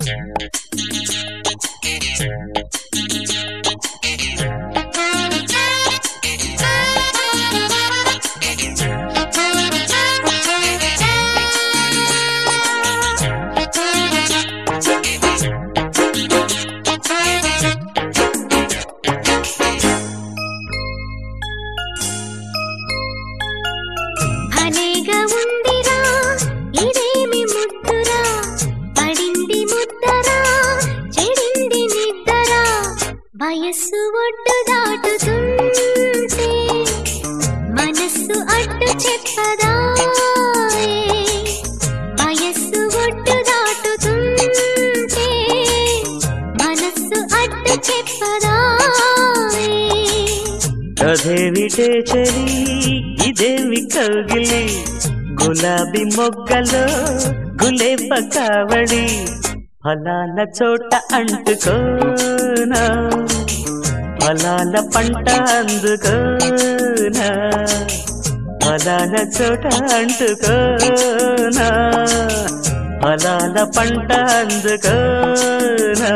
భలేగా ఉందిరా ఇదేమి ముద్దురా పడింది ముద్దరా చెడింది నిద్దరా వయస్సు ఒడ్డు దాటుతుంటే మనస్సు అడ్డు చెప్పదా వయస్సు ఒడ్డు దాటుతుంటే మనస్సు అడ్డు చెప్పదా అదేమిటే చలి ఇదేమి కౌగిలి గులాబీ మొగ్గలో గులేబ కావడి ఫలాల చోట అంటుకోనా ఫలాల పంట అందుకోనా ఫలాల చోట అంటుకోనా ఫలాల పంట అందుకోనా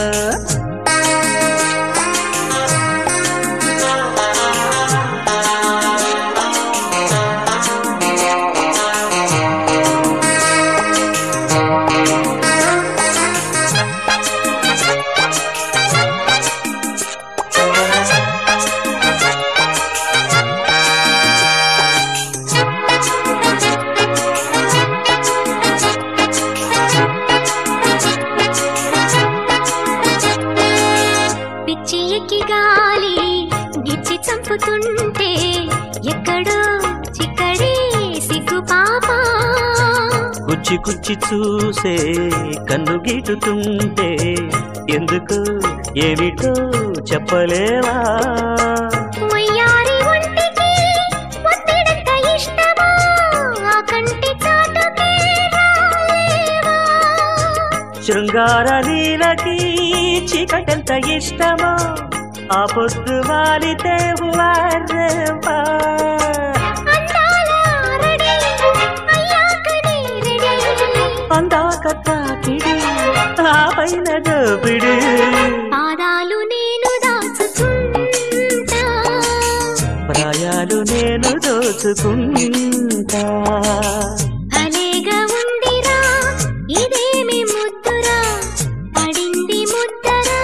పిచ్చి ఎక్కి గాలి గిచ్చి చంపుతుంటే ఎక్కడో చిక్కడే సిగ్గు పాప కుచ్చి కుచ్చి చూసే కన్ను గీటుతుంటే ఎందుకు ఏమిటో చెప్పలేవా వయ్యారి ఒంటికి ఒత్తిడంత ఇష్టమా ఆ కంటి చాటుకే రాలేవా శృంగార లీలకి చీకటెంత ఇష్టమో ఆ పొద్దు వాలితే వారేవా. అందాల రెడీ అయ్యాకనే రెడీ అందాక తాకిడి ఆ పైన దోపిడి పాదాలు నేను దాచుకుంటా ప్రాయాలు నేను దోచుకుంటా భలేగా ఉందిరా ఇదేమి ముద్దురా పడింది ముద్దరా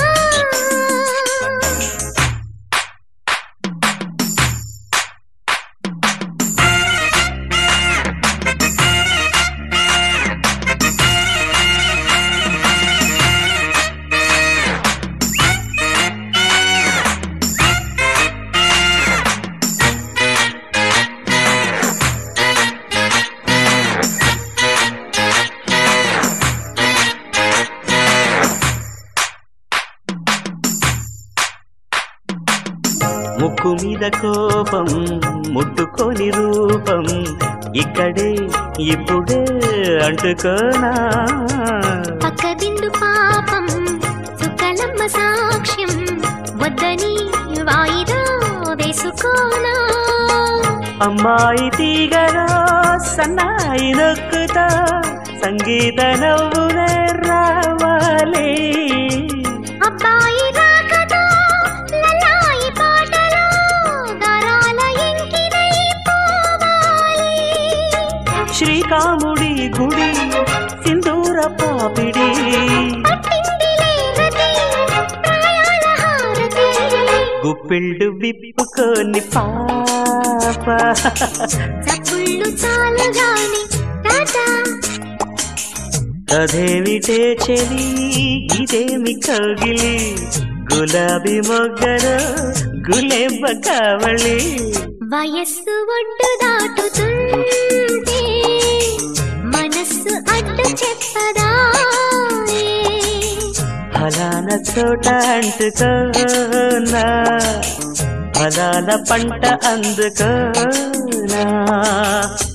ముక్కు మీద కోపం ముట్టుకోని రూపం ఇక్కడే ఇప్పుడే అంటుకోనా పక్క బిందు పాపం సుకలమ్మ సాక్ష్యం వద్దని వాయిదా వేసుకోనా అమ్మాయి తీగలో సన్నాయి నొక్కుతా సంగీత నవ్వునే రావాలి అబ్బాయి రాకతో లలాయి పాటలో గరాల ఎంకినై పోవాలి శ్రీకాముడి గుడి సింధూర పాపిడి పట్టిందిలే రతి ప్రాయాల హారతి గుప్పిళ్ళు విప్పుకొని పాప చప్పుళ్ళు చాలుగాని టాటా అదేమిటే చెలి ఇదేమి కౌగిలి గులాబీ మొగ్గలో గులేబ కావళి వయస్సు ఒడ్డు దాటుతుంటే మనస్సు అడ్డు చెప్పదా ఫలాన చోట అంటుకోనా ఫలాల పంట అందుకోనా